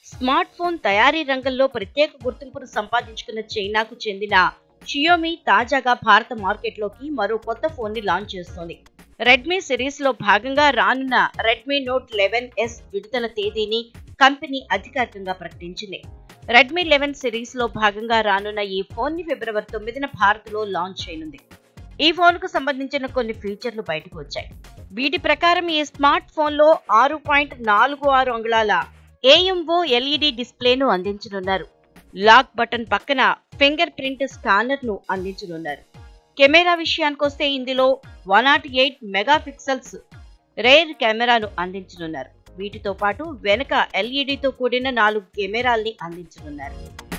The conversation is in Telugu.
స్మార్ట్ ఫోన్ తయారీ రంగంలో ప్రత్యేక గుర్తింపును సంపాదించుకున్న చైనాకు చెందిన షియోమి తాజాగా భారత మార్కెట్లోకి మరో కొత్త ఫోన్ ని లాంచ్ చేస్తోంది రెడ్మీ సిరీస్ లో భాగంగా రానున్న రెడ్మీ నోట్ లెవెన్ ఎస్ విడుదల తేదీని కంపెనీ అధికారికంగా ప్రకటించింది రెడ్మీ లెవెన్ సిరీస్ లో భాగంగా రానున్న ఈ ఫోన్ ని ఫిబ్రవరి తొమ్మిదిన భారత్ లో లాంచ్ చేయనుంది ఈ ఫోన్ కు సంబంధించిన కొన్ని ఫీచర్లు బయటకు వచ్చాయి వీటి ప్రకారం ఈ స్మార్ట్ ఫోన్ లో ఆరు పాయింట్ నాలుగు ఆరు అంగుళాల ఏఎంఓ ఎల్ఈడి డిస్ప్లేను అందించనున్నారు లాక్ బటన్ పక్కన ఫింగర్ ప్రింట్ స్కానర్ ను అందించనున్నారు కెమెరా విషయానికొస్తే ఇందులో one nought eight megapixels rear కెమెరాను అందించనున్నారు వీటితో పాటు వెనక ఎల్ఈడితో కూడిన నాలుగు కెమెరాల్ని అందించనున్నారు